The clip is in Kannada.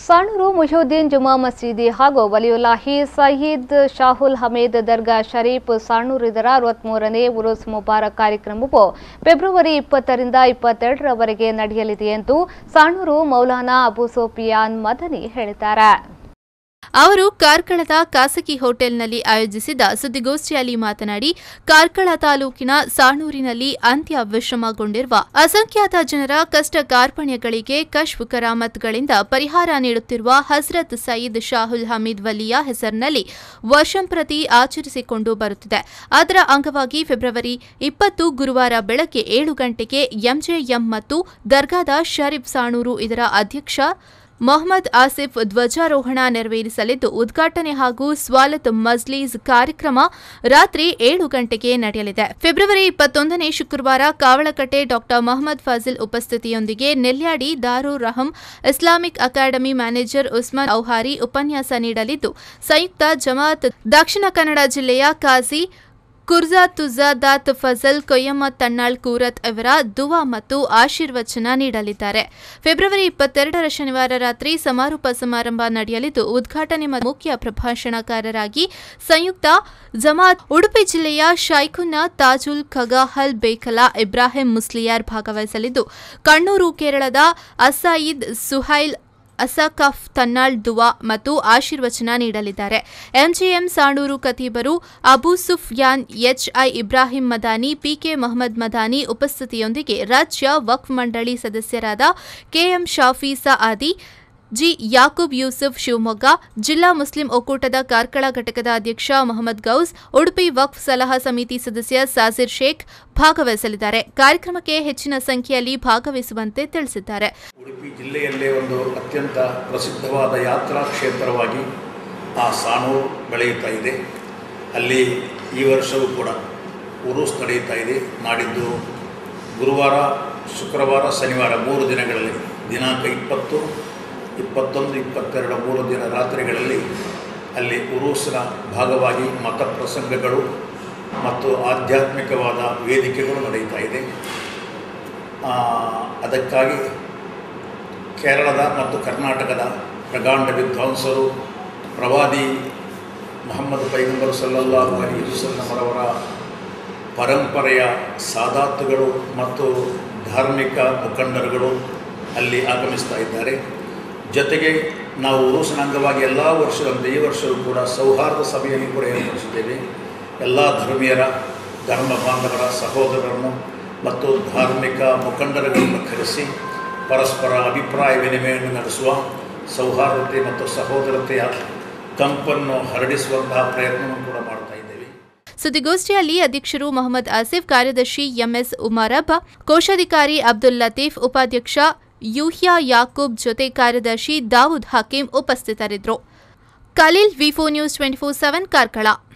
ಸಾಣೂರು ಮುಹಿಯುದ್ದೀನ್ ಜುಮಾ ಮಸೀದಿ ಹಾಗೂ ವಲಿಯುಲ್ಲಾಹಿ ಸಯೀದ್ ಶಾಹುಲ್ ಹಮೀದ್ ದರ್ಗಾ ಶರೀಫ್ ಸಾಣೂರು ಇದರ ಅರವತ್ಮೂರನೇ ಉರುಸ್ ಮುಬಾರಕ್ ಕಾರ್ಯಕ್ರಮವು ಫೆಬ್ರವರಿ ಇಪ್ಪತ್ತರಿಂದ ಇಪ್ಪತ್ತೆರಡರವರೆಗೆ ನಡೆಯಲಿದೆ ಎಂದು ಸಾಣೂರು ಮೌಲಾನಾ ಅಬು ಸೋಫಿಯಾನ್ ಮದನಿ ಹೇಳಿದ್ದಾರೆ ಅವರು ಕಾರ್ಕಳದ ಖಾಸಗಿ ಹೋಟೆಲ್ನಲ್ಲಿ ಆಯೋಜಿಸಿದ ಸುದ್ದಿಗೋಷ್ಠಿಯಲ್ಲಿ ಮಾತನಾಡಿ ಕಾರ್ಕಳ ತಾಲೂಕಿನ ಸಾಣೂರಿನಲ್ಲಿ ಅಂತ್ಯ ವಿಶ್ರಮಗೊಂಡಿರುವ ಅಸಂಖ್ಯಾತ ಜನರ ಕಷ್ಟ ಕಾರ್ಪಣ್ಯಗಳಿಗೆ ಕಶ್ಫ್ ಕರಾಮತ್ಗಳಿಂದ ಪರಿಹಾರ ನೀಡುತ್ತಿರುವ ಹಜರತ್ ಸಯೀದ್ ಶಾಹುಲ್ ಹಮೀದ್ ವಲಿಯ ಹೆಸರಿನಲ್ಲಿ ವರ್ಷಂಪ್ರತಿ ಆಚರಿಸಿಕೊಂಡು ಬರುತ್ತಿದೆ ಅದರ ಅಂಗವಾಗಿ ಫೆಬ್ರವರಿ ಇಪ್ಪತ್ತು ಗುರುವಾರ ಬೆಳಗ್ಗೆ ಏಳು ಗಂಟೆಗೆ ಎಂಜೆಎಂ ಮತ್ತು ದರ್ಗಾದ ಶರೀಫ್ ಸಾಣೂರು ಇದರ ಅಧ್ಯಕ್ಷ ಮೊಹಮ್ಮದ್ ಆಸಿಫ್ ಧ್ವಜಾರೋಹಣ ನೆರವೇರಿಸಲಿದ್ದು ಉದ್ಘಾಟನೆ ಹಾಗೂ ಸ್ವಾಲತ್ ಮಜ್ಲೀಸ್ ಕಾರ್ಯಕ್ರಮ ರಾತ್ರಿ ಏಳು ಗಂಟೆಗೆ ನಡೆಯಲಿದೆ ಫೆಬ್ರವರಿ ಇಪ್ಪತ್ತೊಂದನೇ ಶುಕ್ರವಾರ ಕಾವಳಕಟ್ಟೆ ಡಾಕ್ಟರ್ ಮೊಹಮ್ಮದ್ ಫಾಜಿಲ್ ಉಪಸ್ಥಿತಿಯೊಂದಿಗೆ Nelyadi Darur Raham Islamic academy manager Usman ಔಹಾರಿ ಉಪನ್ಯಾಸ ನೀಡಲಿದ್ದು ಸಂಯುಕ್ತ ಜಮಾತ್ ದಕ್ಷಿಣ ಕನ್ನಡ ಜಿಲ್ಲೆಯ ಕಾಜಿ ಕುರ್ಜಾ ತುಜಾದಾತ್ ಫಜಲ್ ಕೊಯ್ಯಮ್ಮ ತಣ್ಣಾಳ್ ಕೂರತ್ ಅವರ ದುವಾ ಮತ್ತು ಆಶೀರ್ವಚನ ನೀಡಲಿದ್ದಾರೆ ಫೆಬ್ರವರಿ ಇಪ್ಪತ್ತೆರಡರ ಶನಿವಾರ ರಾತ್ರಿ ಸಮಾರೋಪ ಸಮಾರಂಭ ನಡೆಯಲಿದ್ದು ಉದ್ಘಾಟನೆ ಮತ್ತು ಮುಖ್ಯ ಪ್ರಭಾಷಣಕಾರರಾಗಿ ಸಂಯುಕ್ತ ಜಮಾತ್ ಉಡುಪಿ ಜಿಲ್ಲೆಯ ಶೈಖುನ್ನಾ ತಾಜುಲ್ ಖಗಾಹಲ್ ಬೇಕಲಾ ಇಬ್ರಾಹಿಂ ಮುಸ್ಲಿಯಾರ್ ಭಾಗವಹಿಸಲಿದ್ದು ಕಣ್ಣೂರು ಕೇರಳದ ಅಸಾಯಿದ್ ಸುಹೈಲ್ ಅಸಕಫ್ ತನ್ನಾಳ್ ದುವಾ ಮತ್ತು ಆಶೀರ್ವಚನ ನೀಡಲಿದ್ದಾರೆ ಎಂಜಿಎಂ ಸಾಣೂರು ಕತೀಬರು ಅಬು ಸುಫ್ಯಾನ್ ಎಚ್ಐ ಇಬ್ರಾಹಿಂ ಮದಾನಿ ಪಿಕೆ ಮೊಹಮ್ಮದ್ ಮದಾನಿ ಉಪಸ್ಥಿತಿಯೊಂದಿಗೆ ರಾಜ್ಯ ವಕ್ಫ್ ಮಂಡಳಿ ಸದಸ್ಯರಾದ ಕೆಎಂ ಶಾಫಿ ಸಆದಿ ಜಿ ಯಾಕೂಬ್ ಯೂಸುಫ್ ಶಿವಮೊಗ್ಗ ಜಿಲ್ಲಾ ಮುಸ್ಲಿಂ ಒಕ್ಕೂಟದ ಕಾರ್ಕಳ ಘಟಕದ ಅಧ್ಯಕ್ಷ ಮೊಹಮ್ಮದ್ ಗೌಸ್ ಉಡುಪಿ ವಕ್ಫ್ ಸಲಹಾ ಸಮಿತಿ ಸದಸ್ಯ ಸಾಜಿರ್ ಶೇಖ್ ಭಾಗವಹಿಸಲಿದ್ದಾರೆ ಕಾರ್ಯಕ್ರಮಕ್ಕೆ ಹೆಚ್ಚಿನ ಸಂಖ್ಯೆಯಲ್ಲಿ ಭಾಗವಹಿಸುವಂತೆ ತಿಳಿಸಿದ್ದಾರೆ ಉಡುಪಿ ಜಿಲ್ಲೆಯಲ್ಲೇ ಒಂದು ಅತ್ಯಂತ ಪ್ರಸಿದ್ಧವಾದ ಯಾತ್ರಾ ಕ್ಷೇತ್ರವಾಗಿ ಆ ಸಾಣೂರು ಬೆಳೆಯುತ್ತಾ ಇದೆ ಅಲ್ಲಿ ಈ ವರ್ಷವೂ ಕೂಡ ಉರುಸ್ ನಡೆಯುತ್ತಾ ಇದೆ ನಾಡಿದ್ದು ಗುರುವಾರ ಶುಕ್ರವಾರ ಶನಿವಾರ ಮೂರು ದಿನಗಳಲ್ಲಿ ದಿನಾಂಕ ಇಪ್ಪತ್ತು ಇಪ್ಪತ್ತೊಂದು ಇಪ್ಪತ್ತೆರಡು ಮೂರು ದಿನ ರಾತ್ರಿಗಳಲ್ಲಿ ಅಲ್ಲಿ ಉರೂಸಿನ ಭಾಗವಾಗಿ ಮತ ಪ್ರಸಂಗಗಳು ಮತ್ತು ಆಧ್ಯಾತ್ಮಿಕವಾದ ವೇದಿಕೆಗಳು ನಡೆಯುತ್ತಾ ಇದೆ ಆ, ಅದಕ್ಕಾಗಿ ಕೇರಳದ ಮತ್ತು ಕರ್ನಾಟಕದ ಪ್ರಗಾಂಡ ವಿದ್ವಾಂಸರು ಪ್ರವಾದಿ ಮೊಹಮ್ಮದ್ ಪೈಗಂಬರ್ ಸಲ್ಲಲ್ಲಾಹು ಅಲಿ ವಸಲ್ಲಮರವರ ಪರಂಪರೆಯ ಸಾದಾತುಗಳು ಮತ್ತು ಧಾರ್ಮಿಕ ಮುಖಂಡರುಗಳು ಅಲ್ಲಿ ಆಗಮಿಸ್ತಾ ಇದ್ದಾರೆ ಜೊತೆಗೆ ನಾವು ಉರುಸಿನ ಅಂಗವಾಗಿ ಎಲ್ಲ ವರ್ಷದಂತೆ ಈ ವರ್ಷವೂ ಕೂಡ ಸೌಹಾರ್ದ ಸಭೆಯಲ್ಲಿ ಕೂಡ ಏರ್ಪಡಿಸಿದ್ದೇವೆ ಎಲ್ಲ ಧರ್ಮೀಯರ ಧರ್ಮ ಬಾಂಧವರ ಸಹೋದರರನ್ನು ಮತ್ತು ಧಾರ್ಮಿಕ ಮುಖಂಡರುಗಳನ್ನು ಕರೆಸಿ ಪರಸ್ಪರ ಅಭಿಪ್ರಾಯ ವಿನಿಮಯವನ್ನು ನಡೆಸುವ ಸೌಹಾರ್ದತೆ ಮತ್ತು ಸಹೋದರತೆಯ ತಂಪನ್ನು ಹರಡಿಸುವಂತಹ ಪ್ರಯತ್ನವನ್ನು ಕೂಡ ಮಾಡ್ತಾ ಇದ್ದೇವೆ ಸುದ್ದಿಗೋಷ್ಠಿಯಲ್ಲಿ ಅಧ್ಯಕ್ಷರು ಮೊಹಮ್ಮದ್ ಆಸಿಫ್ ಕಾರ್ಯದರ್ಶಿ ಎಂಎಸ್ ಉಮಾರಬ್ ಕೋಶಾಧಿಕಾರಿ ಅಬ್ದುಲ್ ಲತೀಫ್ ಉಪಾಧ್ಯಕ್ಷ ಯೂಹ್ಯಾ ಯಾಕೂಬ್ ಜೊತೆ ಕಾರ್ಯದರ್ಶಿ ದಾವೂದ್ ಹಕೀಂ ಉಪಸ್ಥಿತರಿದ್ದರು Khalil V four news twenty four seven Karkala